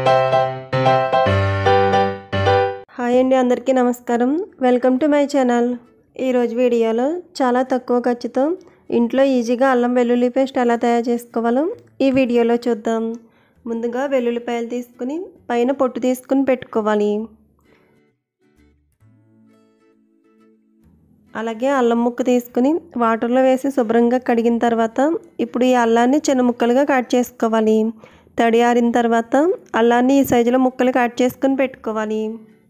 hi అండి అందరికీ నమస్కారం వెల్కమ్ టు మై ఛానల్ ఈరోజు వీడియోలో చాలా తక్కువ ఖర్చుతో ఇంట్లో ఈజీగా అల్లం వెల్లుల్లి పేస్ట్ ఎలా తయారు చేసుకోవాలో ఈ వీడియోలో చూద్దాం ముందుగా వెల్లుల్లిపాయలు తీసుకుని పైన పొట్టు తీసుకుని పెట్టుకోవాలి అలాగే అల్లం ముక్క తీసుకుని వాటర్లో వేసి శుభ్రంగా కడిగిన తర్వాత ఇప్పుడు ఈ అల్లాన్ని చిన్న ముక్కలుగా కట్ చేసుకోవాలి తడి ఆరిన తర్వాత అల్లాన్ని ఈ సైజులో ముక్కలు కట్ చేసుకుని పెట్టుకోవాలి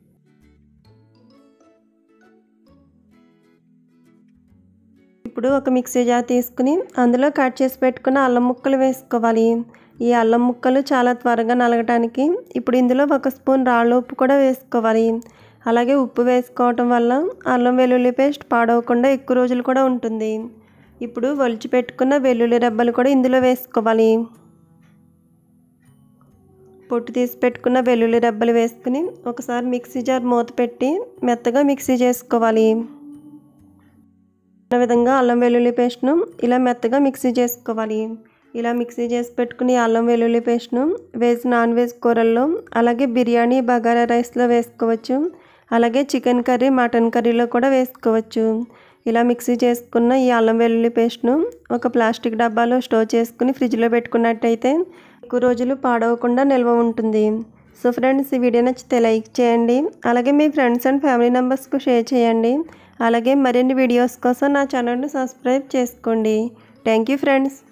ఇప్పుడు ఒక మిక్సీ జార్ తీసుకుని అందులో కట్ చేసి పెట్టుకున్న అల్లం ముక్కలు వేసుకోవాలి ఈ అల్లం ముక్కలు చాలా త్వరగా నలగటానికి ఇప్పుడు ఇందులో ఒక స్పూన్ రాళ్ళ ఉప్పు కూడా వేసుకోవాలి అలాగే ఉప్పు వేసుకోవటం వల్ల అల్లం వెల్లుల్లి పేస్ట్ పాడవకుండా ఎక్కువ రోజులు కూడా ఉంటుంది ఇప్పుడు ఒలిచి పెట్టుకున్న వెల్లుల్లి రెబ్బలు కూడా ఇందులో వేసుకోవాలి పొట్టు తీసి పెట్టుకున్న వెల్లుల్లి రెబ్బలు వేసుకుని ఒకసారి మిక్సీ జార్ మూత పెట్టి మెత్తగా మిక్సీ చేసుకోవాలి విధంగా అల్లం వెల్లుల్లి పేస్ట్ను ఇలా మెత్తగా మిక్సీ చేసుకోవాలి ఇలా మిక్సీ చేసి పెట్టుకుని అల్లం వెల్లుల్లి పేస్ట్ను వెజ్ నాన్ వెజ్ కూరల్లో అలాగే బిర్యానీ బగారా రైస్లో వేసుకోవచ్చు అలాగే చికెన్ కర్రీ మటన్ కర్రీలో కూడా వేసుకోవచ్చు ఇలా మిక్సీ చేసుకున్న ఈ అల్లం వెల్లుల్లి పేస్ట్ను ఒక ప్లాస్టిక్ డబ్బాలో స్టోర్ చేసుకుని ఫ్రిడ్జ్లో పెట్టుకున్నట్టయితే ఎక్కువ రోజులు పాడవకుండా నిల్వ ఉంటుంది సో ఫ్రెండ్స్ ఈ వీడియో నచ్చితే లైక్ చేయండి అలాగే మీ ఫ్రెండ్స్ అండ్ ఫ్యామిలీ మెంబర్స్కు షేర్ చేయండి అలాగే మరిన్ని వీడియోస్ కోసం నా ఛానల్ని సబ్స్క్రైబ్ చేసుకోండి థ్యాంక్ యూ ఫ్రెండ్స్